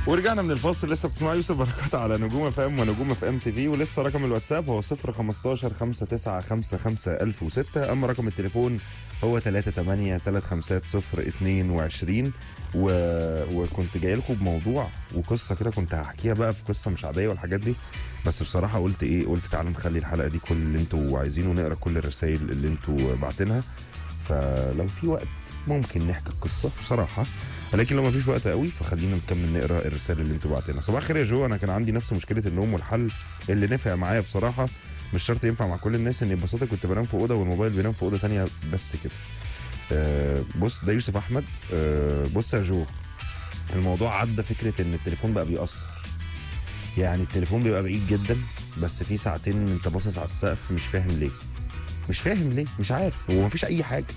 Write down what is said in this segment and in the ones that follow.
ورجعنا من الفاصل لسه بتسمع يوسف بركات على نجوم اف ام ونجوم اف ام تي في ولسه رقم الواتساب هو 015 5955 1006 اما رقم التليفون هو 38 350 22 و... وكنت جاي لكم بموضوع وقصه كده كنت هحكيها بقى في قصه مش عاديه والحاجات دي بس بصراحه قلت ايه قلت تعالى نخلي الحلقه دي كل اللي انتوا عايزينه نقرا كل الرسائل اللي انتوا باعتينها فلو في وقت ممكن نحكي القصه بصراحه ولكن لو ما فيش وقت قوي فخلينا نكمل نقرا الرسائل اللي انتوا بعتينها صباح الخير يا جو انا كان عندي نفس مشكله النوم والحل اللي نفع معايا بصراحه مش شرط ينفع مع كل الناس اني ببساطه كنت بنام في اوضه والموبايل بينام في اوضه تانية بس كده آه بص ده يوسف احمد آه بص يا جو الموضوع عدى فكره ان التليفون بقى بيأثر يعني التليفون بيبقى بعيد جدا بس في ساعتين انت باصص على السقف مش فاهم ليه مش فاهم ليه مش عارف هو مفيش اي حاجه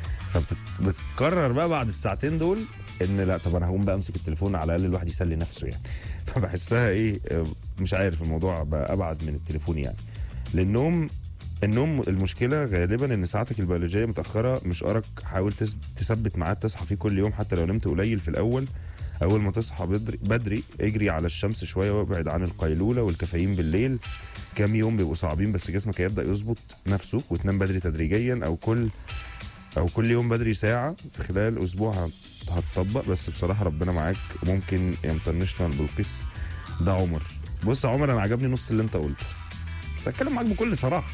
فبتتكرر بقى بعد الساعتين دول ان لا طب انا هقوم بقى امسك التليفون على الاقل الواحد يسلي نفسه يعني فبحسها ايه آه، مش عارف الموضوع بقى ابعد من التليفون يعني للنوم النوم المشكله غالبا ان ساعتك البيولوجيه متاخره مش ارق حاول تس- تثبت ميعاد تصحى فيه كل يوم حتى لو نمت قليل في الاول اول ما تصحى بدري, بدري اجري على الشمس شويه وابعد عن القيلوله والكافيين بالليل كام يوم بيبقوا صعبين بس جسمك هيبدا يظبط نفسه وتنام بدري تدريجيا او كل او كل يوم بدري ساعه في خلال اسبوع هت- هتطبق بس بصراحه ربنا معاك ممكن يمطنشنا البلقيس ده عمر بص يا عمر انا عجبني نص اللي انت قلته بس هتكلم معاك بكل صراحه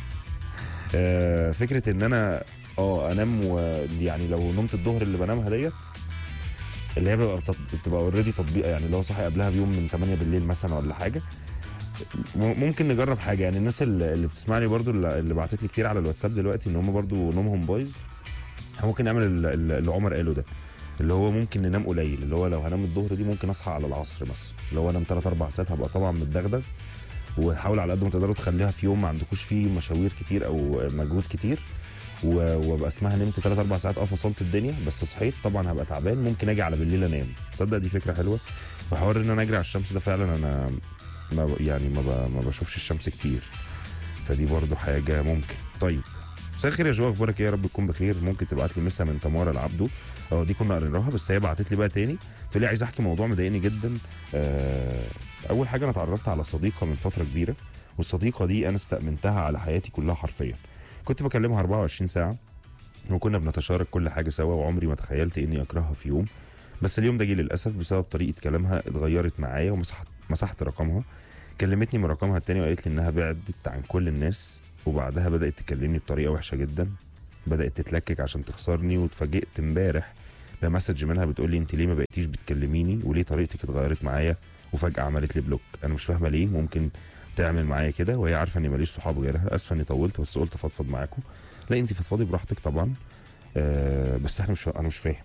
آه فكره ان انا اه انام و يعني لو نمت الظهر اللي بنامها ديت اللي هي بتبقى بتط- بتبقى اوريدي تطبيقه يعني اللي هو صاحي قبلها بيوم من 8 بالليل مثلا ولا حاجه م- ممكن نجرب حاجه يعني الناس اللي اللي بتسمعني برضو اللي اللي بعتت لي كتير على الواتساب دلوقتي ان هم برضو نومهم بايظ إحنا ممكن نعمل ال- ال- اللي عمر قاله ده اللي هو ممكن ننام قليل اللي هو لو هنام الظهر دي ممكن اصحى على العصر مثلا لو انام 3 4 ساعات هبقى طبعا متدغدغ وحاول على قد ما تقدروا تخليها في يوم ما عندكوش فيه مشاوير كتير او مجهود كتير و- وابقى اسمها نمت 3 4 ساعات اه فصلت الدنيا بس صحيت طبعا هبقى تعبان ممكن اجي على بالليل انام تصدق دي فكره حلوه وحوار ان انا اجري على الشمس ده فعلا انا ما ب- يعني ما, ب- ما بشوفش الشمس كتير فدي برضو حاجه ممكن طيب مساء الخير يا جو اخبارك ايه يا رب تكون بخير ممكن تبعت لي مسا من تمارا العبدو اه دي كنا قريناها بس هي بعتت لي بقى تاني تقول لي عايز احكي موضوع مضايقني جدا آه اول حاجه انا اتعرفت على صديقه من فتره كبيره والصديقه دي انا استأمنتها على حياتي كلها حرفيا كنت بكلمها 24 ساعه وكنا بنتشارك كل حاجه سوا وعمري ما تخيلت اني اكرهها في يوم بس اليوم ده جه للاسف بسبب طريقه كلامها اتغيرت معايا ومسحت مسحت رقمها كلمتني من رقمها التاني وقالت لي انها بعدت عن كل الناس وبعدها بدات تكلمني بطريقه وحشه جدا بدات تتلكك عشان تخسرني واتفاجئت امبارح بمسج منها بتقول لي انت ليه ما بقيتيش بتكلميني وليه طريقتك اتغيرت معايا وفجاه عملت لي بلوك انا مش فاهمه ليه ممكن تعمل معايا كده وهي عارفه اني ماليش صحاب غيرها اسفه اني طولت بس قلت افضفض معاكم لا انت فضفضي براحتك طبعا آه بس احنا مش انا مش فاهم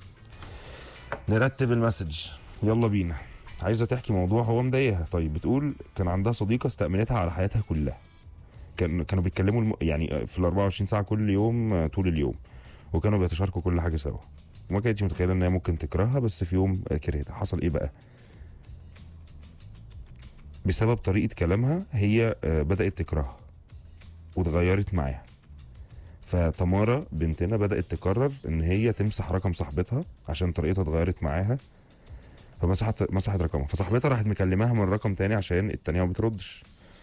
نرتب المسج يلا بينا عايزه تحكي موضوع هو مضايقها طيب بتقول كان عندها صديقه استأمنتها على حياتها كلها كان كانوا بيتكلموا الم... يعني في ال 24 ساعه كل يوم آه، طول اليوم وكانوا بيتشاركوا كل حاجه سوا وما كانتش متخيله ان هي ممكن تكرهها بس في يوم آه، كرهتها حصل ايه بقى بسبب طريقه كلامها هي آه، بدات تكرهها واتغيرت معاها فتمارا بنتنا بدات تقرر ان هي تمسح رقم صاحبتها عشان طريقتها اتغيرت معاها فمسحت مسحت رقمها فصاحبتها راحت مكلماها من رقم تاني عشان التانية ما بتردش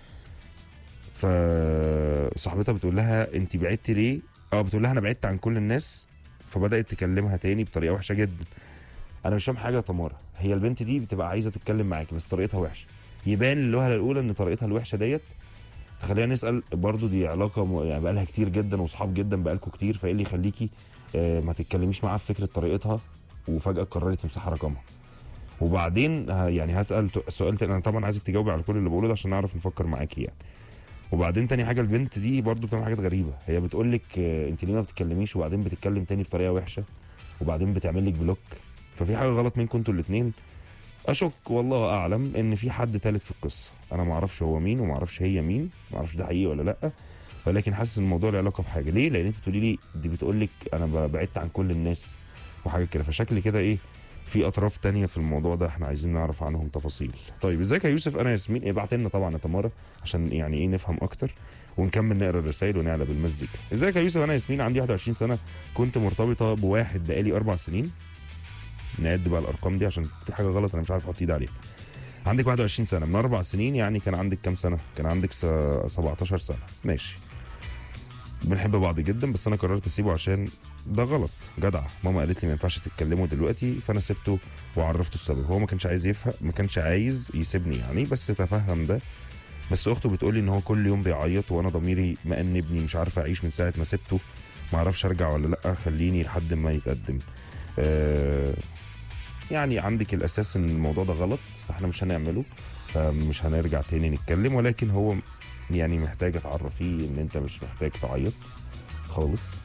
فصاحبتها بتقول لها انت بعدتي ليه اه بتقول لها انا بعدت عن كل الناس فبدات تكلمها تاني بطريقه وحشه جدا انا مش فاهم حاجه يا تمارا هي البنت دي بتبقى عايزه تتكلم معاكي بس طريقتها وحشه يبان للوهله الاولى ان طريقتها الوحشه ديت خلينا نسال برضو دي علاقه م- يعني بقالها كتير جدا وصحاب جدا بقالكوا كتير فايه اللي يخليكي آه، ما تتكلميش معاها في فكره طريقتها وفجاه قررت تمسحي رقمها وبعدين ه- يعني هسال ت- سؤال تاني انا طبعا عايزك تجاوبي على كل اللي بقوله ده عشان نعرف نفكر معاكي يعني وبعدين تاني حاجه البنت دي برضو بتعمل حاجات غريبه هي بتقول لك انت ليه ما بتتكلميش وبعدين بتتكلم تاني بطريقه وحشه وبعدين بتعمل لك بلوك ففي حاجه غلط منكم انتوا الاثنين اشك والله اعلم ان في حد ثالث في القصه انا ما اعرفش هو مين وما اعرفش هي مين ما اعرفش ده حقيقي ولا لا ولكن حاسس ان الموضوع له علاقه بحاجه ليه لان انت بتقولي لي دي بتقول لك انا ب- بعدت عن كل الناس وحاجه كده فشكل كده ايه في اطراف تانية في الموضوع ده احنا عايزين نعرف عنهم تفاصيل طيب ازيك يا يوسف انا ياسمين ابعت لنا طبعا يا تمارا عشان يعني ايه نفهم اكتر ونكمل نقرا الرسائل ونعلى بالمزيكا ازيك يا يوسف انا ياسمين عندي 21 سنه كنت مرتبطه بواحد بقالي اربع سنين نعد بقى الارقام دي عشان في حاجه غلط انا مش عارف احط ايدي عليها عندك 21 سنه من اربع سنين يعني كان عندك كام سنه كان عندك س- 17 سنه ماشي بنحب بعض جدا بس انا قررت اسيبه عشان ده غلط جدع ماما قالت لي ما ينفعش تتكلموا دلوقتي فانا سبته وعرفته السبب هو ما كانش عايز يفهم ما كانش عايز يسيبني يعني بس تفهم ده بس اخته بتقول لي ان هو كل يوم بيعيط وانا ضميري مأنبني مش عارف اعيش من ساعه ما سبته ما اعرفش ارجع ولا لا خليني لحد ما يتقدم آه يعني عندك الاساس ان الموضوع ده غلط فاحنا مش هنعمله فمش هنرجع تاني نتكلم ولكن هو يعني محتاج تعرفيه ان انت مش محتاج تعيط خالص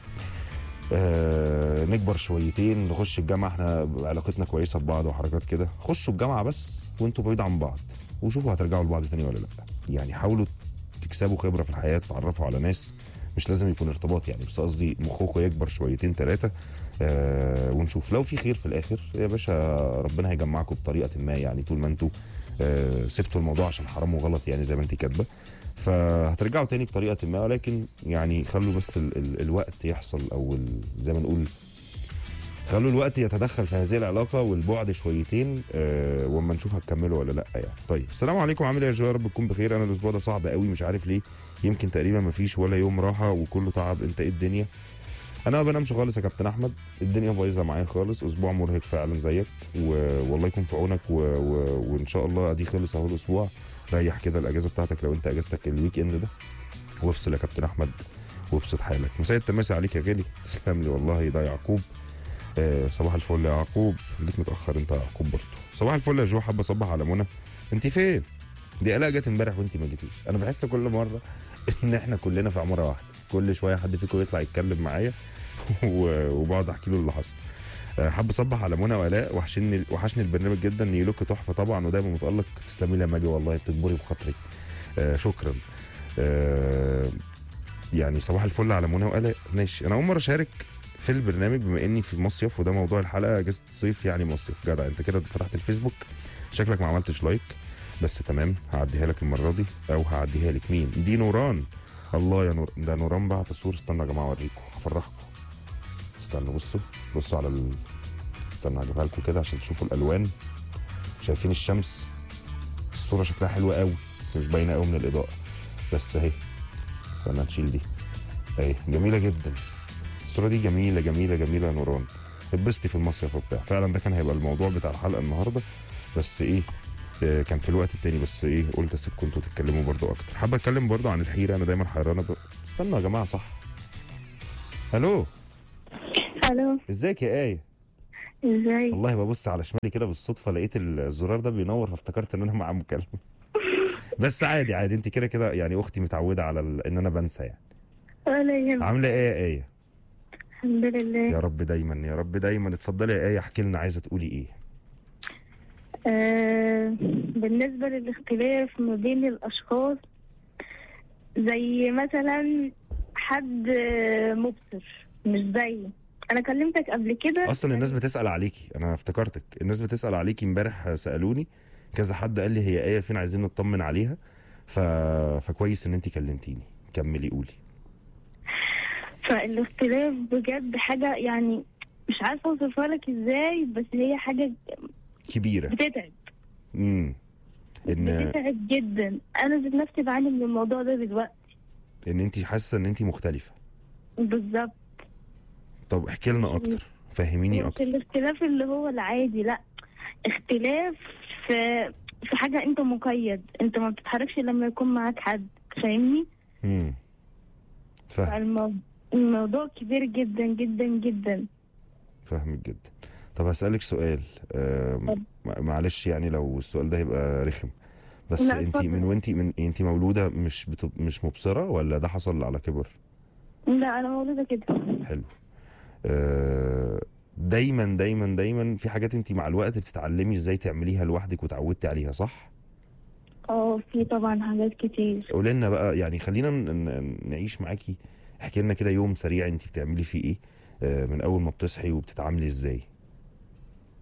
آه نكبر شويتين نخش الجامعه احنا علاقتنا كويسه ببعض وحركات كده خشوا الجامعه بس وانتوا بعيد عن بعض وشوفوا هترجعوا لبعض تاني ولا لا يعني حاولوا تكسبوا خبره في الحياه تتعرفوا على ناس مش لازم يكون ارتباط يعني بس قصدي مخكم يكبر شويتين ثلاثه آه ونشوف لو في خير في الاخر يا باشا ربنا هيجمعكم بطريقه ما يعني طول ما انتوا آه سبتوا الموضوع عشان حرام وغلط يعني زي ما انت كاتبه فهترجعوا تاني بطريقه ما ولكن يعني خلوا بس ال ال الوقت يحصل او ال زي ما نقول خلوا الوقت يتدخل في هذه العلاقه والبعد شويتين آه واما نشوف هتكملوا ولا لا يعني طيب السلام عليكم عامل ايه يا جو يا رب تكون بخير انا الاسبوع ده صعب قوي مش عارف ليه يمكن تقريبا ما فيش ولا يوم راحه وكله تعب انت ايه الدنيا انا ما بنامش خالص يا كابتن احمد الدنيا بايظه معايا خالص اسبوع مرهق فعلا زيك و... والله يكون في عونك و... و... وان شاء الله ادي خلص اهو الاسبوع ريح كده الاجازه بتاعتك لو انت اجازتك الويك اند ده وافصل يا كابتن احمد وابسط حالك مساء التماسي عليك يا غالي تسلم لي والله ده يعقوب آه صباح الفل يا يعقوب جيت متاخر انت يا يعقوب برضه صباح الفل يا جو حابه اصبح على منى انت فين دي الاء جت امبارح وانت ما جيتيش انا بحس كل مره ان احنا كلنا في عماره واحده كل شويه حد فيكم يطلع يتكلم معايا و- وبقعد احكي له اللي حصل آه، حابب اصبح على منى والاء وحشني وحشني البرنامج جدا نيلوك تحفه طبعا ودايما متالق تسلمي لي يا ماجي والله بتجبري بخاطري آه شكرا آه يعني صباح الفل على منى والاء ماشي انا اول مره اشارك في البرنامج بما اني في مصيف وده موضوع الحلقه اجازه الصيف يعني مصيف جدع انت كده فتحت الفيسبوك شكلك ما عملتش لايك بس تمام هعديها لك المره دي او هعديها لك مين دي نوران الله يا نور ده نوران بعت صور استنى يا جماعه اوريكم هفرحكم استنوا بصوا بصوا على ال... استنى اجيبها لكم كده عشان تشوفوا الالوان شايفين الشمس الصوره شكلها حلوه قوي بس مش باينه قوي من الاضاءه بس اهي استنى نشيل دي اهي جميله جدا الصوره دي جميله جميله جميله يا نوران اتبسطي في المصيف وبتاع فعلا ده كان هيبقى الموضوع بتاع الحلقه النهارده بس ايه آه، كان في الوقت التاني بس ايه قلت اسيبكم انتوا تتكلموا برضو اكتر حابه اتكلم برضو عن الحيره انا دايما حيرانه ب... استنوا يا جماعه صح الو الو ازيك يا ايه ازاي والله ببص على شمالي كده بالصدفه لقيت الزرار ده بينور فافتكرت ان انا مع مكالمه بس عادي عادي انت كده كده يعني اختي متعوده على ال... ان انا بنسى يعني ولا يهمك عامله ايه يا ايه الحمد لله يا رب دايما يا رب دايما اتفضلي يا ايه احكي لنا عايزه تقولي ايه آه بالنسبة للاختلاف ما بين الأشخاص زي مثلا حد آه، مبصر مش زي أنا كلمتك قبل كده اصلا الناس بتسال عليكي انا افتكرتك الناس بتسال عليكي امبارح سالوني كذا حد قال لي هي ايه فين عايزين نطمن عليها ف... فكويس ان انت كلمتيني كملي قولي فالاختلاف بجد حاجة يعني مش عارفة أوصفها لك إزاي بس هي حاجة كبيره بتتعب امم ان بتتعب جدا أنا ذات نفسي بعاني من الموضوع ده دلوقتي ان انت حاسه ان انت مختلفه بالظبط طب احكي لنا اكتر فهميني مش اكتر الاختلاف اللي هو العادي لا اختلاف في في حاجة انت مقيد انت ما بتتحركش لما يكون معاك حد فاهمني امم فاهم فالمو- الموضوع كبير جدا جدا جدا فاهمك جدا طب هسألك سؤال آم، اتفضل. مع- معلش يعني لو السؤال ده هيبقى رخم بس لا، انت اتفضل. من وانت من انت مولوده مش بت... مش مبصره ولا ده حصل على كبر لا انا مولودة كده حلو آه، دايما دايما دايما في حاجات انت مع الوقت بتتعلمي ازاي تعمليها لوحدك وتعودتي عليها صح اه في طبعا حاجات كتير قولي لنا بقى يعني خلينا ن- ن- نعيش معاكي احكي لنا كده يوم سريع انت بتعملي فيه ايه آه، من اول ما بتصحي وبتتعاملي ازاي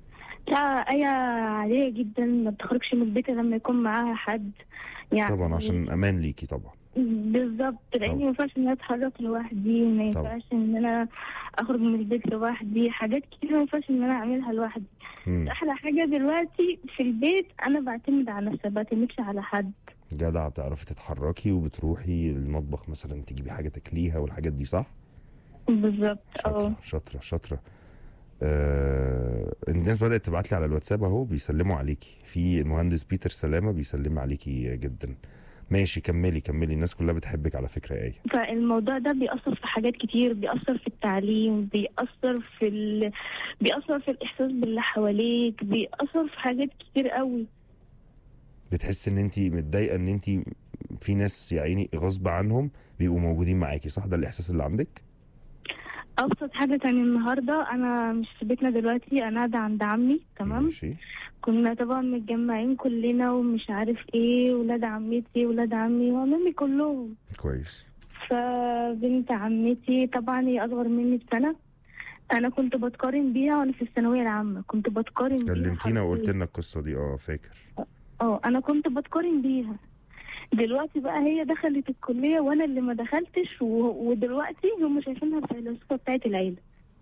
لا آية عادية جدا ما بتخرجش من البيت إلا لما يكون معاها حد يعني طبعا عشان امان ليكي طبعا بالظبط لاني ما ينفعش ان انا اتحرك لوحدي ما طبعا. ينفعش ان انا اخرج من البيت لوحدي حاجات كتير ما ينفعش ان انا اعملها لوحدي مم. احلى حاجه دلوقتي في البيت انا بعتمد على نفسي ما بعتمدش على حد جدع بتعرفي تتحركي وبتروحي المطبخ مثلا تجيبي حاجه تاكليها والحاجات دي صح بالظبط شاطره اه شاطره شاطره آه الناس بدات تبعت لي على الواتساب اهو بيسلموا عليكي في المهندس بيتر سلامه بيسلم عليكي جدا ماشي كملي كملي الناس كلها بتحبك على فكره يا ايه فالموضوع ده بيأثر في حاجات كتير بيأثر في التعليم بيأثر في ال... بيأثر في الإحساس باللي حواليك بيأثر في حاجات كتير قوي بتحس ان انت متضايقه ان انت في ناس يا عيني غصب عنهم بيبقوا موجودين معاكي صح ده الاحساس اللي عندك أبسط حاجة كان النهاردة أنا مش في بيتنا دلوقتي أنا قاعدة عند عمي تمام ماشي كنا طبعا متجمعين كلنا ومش عارف ايه ولاد عمتي ولاد عمي وعمامي كلهم كويس فبنت عمتي طبعا هي اصغر مني بسنه انا كنت بتقارن بيها وانا في الثانويه العامه كنت بتقارن بيها كلمتينا وقلت حرفياً. لنا القصه دي اه فاكر اه انا كنت بتقارن بيها دلوقتي بقى هي دخلت الكليه وانا اللي ما دخلتش و... ودلوقتي هم شايفينها الفيلسوفه بتاعت العيله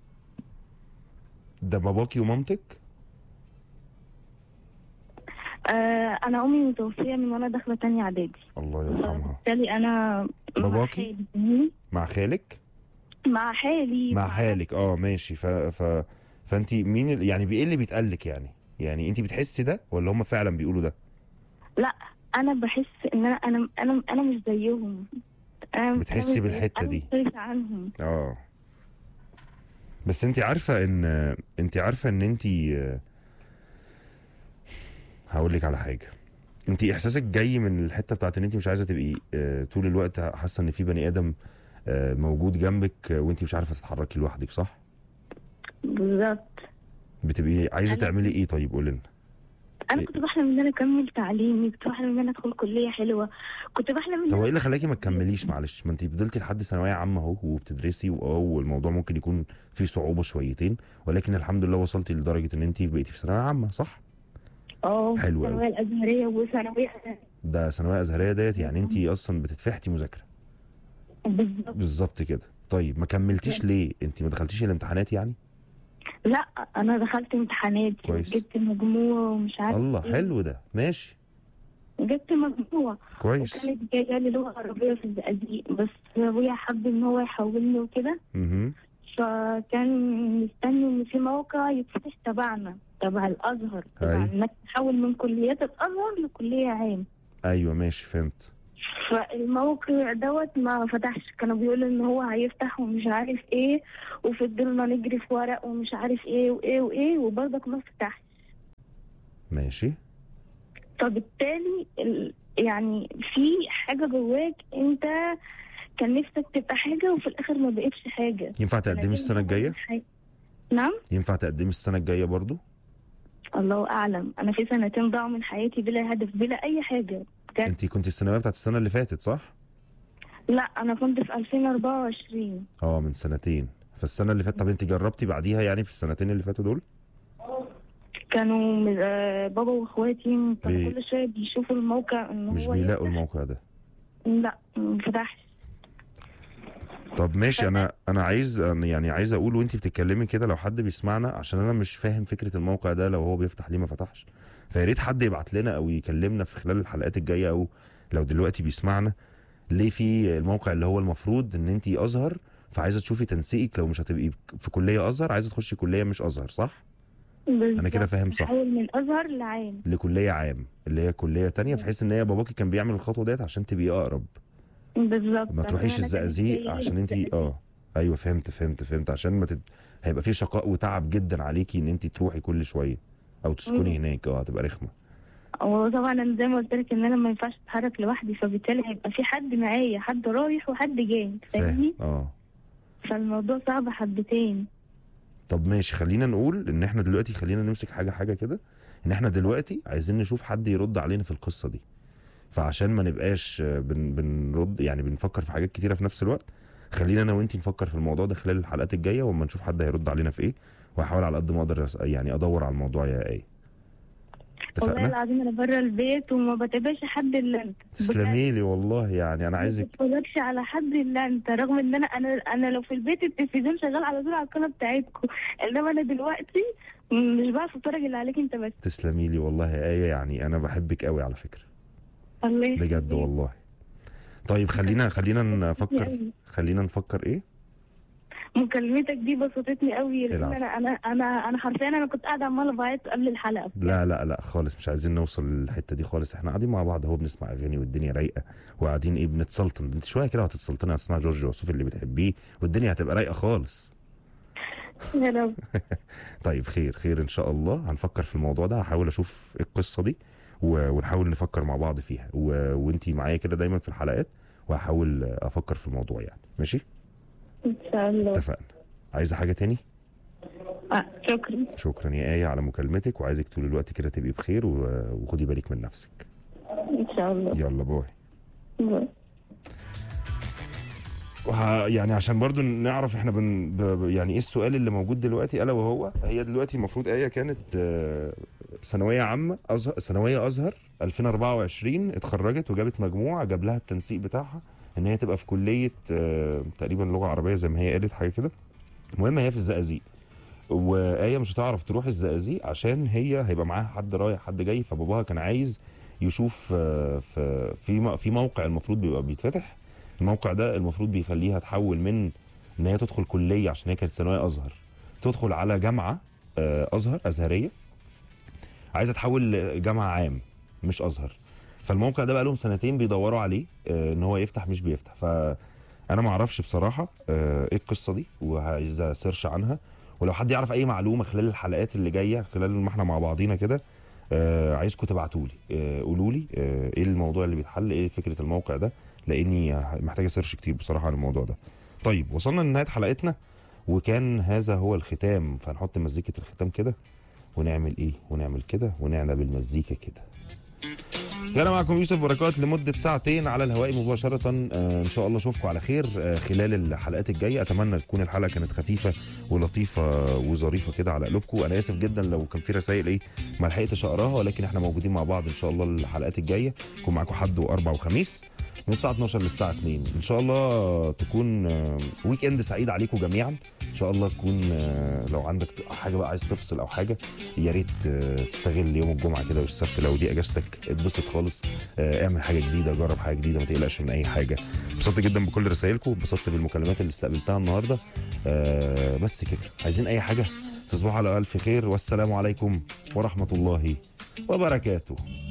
ده باباكي ومامتك آه انا امي متوفيه من وانا داخله تانية اعدادي الله يرحمها بالتالي انا مع باباكي؟ حالي فاهمني؟ مع خالك مع حالي مع حالك اه ماشي ف ف فانت مين ال... يعني ايه اللي بيتقالك يعني يعني انت بتحسي ده ولا هم فعلا بيقولوا ده لا انا بحس ان انا انا انا, أنا مش زيهم أنا بتحسي أنا مش- بالحتة أنا دي. مختلفة عنهم اه بس انت عارفه ان انت عارفه ان انت هقول لك على حاجه انت احساسك جاي من الحته بتاعت ان انت مش عايزه تبقي آه، طول الوقت حاسه ان في بني ادم آه، موجود جنبك آه، وانت مش عارفه تتحركي لوحدك صح بالظبط بتبقي عايزه أنا- تعملي ايه طيب قولي لنا انا إيه؟ كنت بحلم ان انا اكمل تعليمي كنت بحلم ان انا ادخل كليه حلوه كنت بحلم ان طب أنا وايه اللي خلاكي ما تكمليش معلش ما انت فضلتي لحد ثانويه عامه اهو وبتدرسي واه والموضوع ممكن يكون فيه صعوبه شويتين ولكن الحمد لله وصلتي لدرجه ان انت بقيتي في ثانويه عامه صح اه حلو أوي. الثانويه الازهريه وثانويه ده ثانويه ازهريه ديت يعني انت اصلا بتتفحتي مذاكره بالظبط بالظبط كده طيب ما كملتيش ليه انت ما دخلتيش الامتحانات يعني لا انا دخلت امتحانات كويس. جبت مجموع ومش عارف الله إيه. حلو ده ماشي جبت مجموع كويس وكانت جايه لي لغه عربيه في الزقازيق بس ابويا حب ان هو يحولني وكده اها فكان مستني ان في موقع يتفتح تبعنا تبع الازهر تبع أي. انك تحول من كليات الازهر لكليه عام ايوه ماشي فهمت فالموقع دوت ما فتحش كانوا بيقولوا ان هو هيفتح ومش عارف ايه وفضلنا نجري في ورق ومش عارف ايه وايه وايه وبرضك ما فتحش ماشي فبالتالي ال- يعني في حاجه جواك انت كان نفسك تبقى حاجه وفي الاخر ما بقتش حاجه ينفع تقدمي السنه الجايه حاجة. نعم ينفع تقدمي السنه الجايه برضو الله اعلم انا في سنتين ضاعوا من حياتي بلا هدف بلا اي حاجه بجد انت كنت الثانويه بتاعت السنه اللي فاتت صح لا انا كنت في 2024 اه من سنتين فالسنه اللي فاتت طب انت جربتي بعديها يعني في السنتين اللي فاتوا دول كانوا آه، بابا واخواتي كانوا بي- كل شويه بيشوفوا الموقع ان مش هو بيلاقوا يفتح. الموقع ده لا ما فتحش طب ماشي انا انا عايز أنا يعني عايز اقول وانت بتتكلمي كده لو حد بيسمعنا عشان انا مش فاهم فكره الموقع ده لو هو بيفتح ليه ما فتحش فيا ريت حد يبعت لنا او يكلمنا في خلال الحلقات الجايه او لو دلوقتي بيسمعنا ليه في الموقع اللي هو المفروض ان انت ازهر فعايزه تشوفي تنسيقك لو مش هتبقي في كليه ازهر عايزه تخشي كليه مش ازهر صح انا كده فاهم صح حول من ازهر لعام لكليه عام اللي هي كليه تانية بحيث ان هي باباكي كان بيعمل الخطوه ديت عشان تبقي اقرب بالظبط ما تروحيش أنا كانت الزقازيق جاية عشان انت الزقازيق. اه ايوه فهمت فهمت فهمت عشان ما تد... هيبقى في شقاء وتعب جدا عليكي ان انت تروحي كل شويه او تسكني هناك اه هتبقى رخمه وطبعا انا زي ما قلت لك ان انا ما ينفعش اتحرك لوحدي فبالتالي هيبقى في حد معايا حد رايح وحد جاي فاهم فاهمني اه فالموضوع صعب حبتين طب ماشي خلينا نقول ان احنا دلوقتي خلينا نمسك حاجه حاجه كده ان احنا دلوقتي عايزين نشوف حد يرد علينا في القصه دي فعشان ما نبقاش آه، بن بنرد يعني بنفكر في حاجات كتيره في نفس الوقت خلينا انا وانتي نفكر في الموضوع ده خلال الحلقات الجايه واما نشوف حد هيرد علينا في ايه وهحاول على قد ما اقدر أس- يعني ادور على الموضوع يا ايه والله اتفقنا العظيم انا بره البيت وما بتابعش حد الا انت تسلمي لي والله يعني انا ما عايزك بتفرجش على حد الا انت رغم ان انا انا انا لو في البيت التلفزيون شغال على طول على القناه بتاعتكم انما انا دلوقتي مش بعرف اتفرج الا عليك انت بس تسلمي لي والله يا ايه يعني انا بحبك قوي على فكره الله يخليك. بجد والله طيب خلينا خلينا نفكر أوي. خلينا نفكر ايه مكالمتك دي بسطتني قوي لان العفو. انا انا انا انا حرفيا انا كنت قاعده عماله بعيط قبل الحلقه لا لا لا خالص مش عايزين نوصل للحته دي خالص احنا قاعدين مع بعض اهو بنسمع اغاني والدنيا رايقه وقاعدين ايه بنتسلطن انت شويه كده هتتسلطني هتسمع جورج وسوف اللي بتحبيه والدنيا هتبقى رايقه خالص يا رب طيب خير خير ان شاء الله هنفكر في الموضوع ده هحاول اشوف إيه القصه دي و- ونحاول نفكر مع بعض فيها و... وانتي معايا كده دايما في الحلقات وهحاول افكر في الموضوع يعني ماشي ان شاء الله اتفقنا عايزه حاجه تاني آه شكرا شكرا يا ايه على مكالمتك وعايزك طول الوقت كده تبقي بخير و... وخدي بالك من نفسك ان شاء الله يلا باي باي. وه... يعني عشان برضو نعرف احنا بن... ب... ب- يعني ايه السؤال اللي موجود دلوقتي الا وهو هي دلوقتي المفروض ايه كانت آه، ثانويه عامه أزهر ثانويه ازهر 2024 اتخرجت وجابت مجموع جاب لها التنسيق بتاعها ان هي تبقى في كليه آه، تقريبا لغه عربيه زي ما هي قالت حاجه كده المهم هي في الزقازيق وآية مش هتعرف تروح الزقازيق عشان هي هيبقى معاها حد رايح حد جاي فباباها كان عايز يشوف آه، في في م- في موقع المفروض بيبقى بيتفتح الموقع ده المفروض بيخليها تحول من ان هي تدخل كليه عشان هي كانت ثانويه ازهر تدخل على جامعه آه، ازهر ازهريه عايزه تحول لجامعه عام مش ازهر فالموقع ده بقى لهم سنتين بيدوروا عليه آه، ان هو يفتح مش بيفتح فانا ما اعرفش بصراحه آه، ايه القصه دي وعايزه سيرش عنها ولو حد يعرف اي معلومه خلال الحلقات اللي جايه خلال ما احنا مع بعضينا كده آه عايزكم تبعتوا لي آه قولوا لي آه ايه الموضوع اللي بيتحل ايه فكره الموقع ده لاني محتاجه سيرش كتير بصراحه عن الموضوع ده طيب وصلنا لنهايه حلقتنا وكان هذا هو الختام فهنحط مزيكه الختام كده ونعمل ايه ونعمل كده ونعلى بالمزيكا كده انا معكم يوسف بركات لمده ساعتين على الهواء مباشره آه ان شاء الله اشوفكم على خير آه خلال الحلقات الجايه اتمنى تكون الحلقه كانت خفيفه ولطيفه وظريفه كده على قلوبكم انا اسف جدا لو كان في رسائل ايه ما لحقتش اقراها ولكن احنا موجودين مع بعض ان شاء الله الحلقات الجايه يكون معاكم حد واربع وخميس من الساعه 12 للساعه 2 ان شاء الله تكون آه، ويك اند سعيد عليكم جميعا ان شاء الله تكون آه، لو عندك ت- حاجه بقى عايز تفصل او حاجه يا ريت آه، تستغل يوم الجمعه كده والسبت لو دي اجازتك اتبسط خالص آه، اعمل حاجه جديده جرب حاجه جديده ما تقلقش من اي حاجه انبسطت جدا بكل رسائلكم انبسطت بالمكالمات اللي استقبلتها النهارده آه، بس كده عايزين اي حاجه تصبحوا على الف خير والسلام عليكم ورحمه الله وبركاته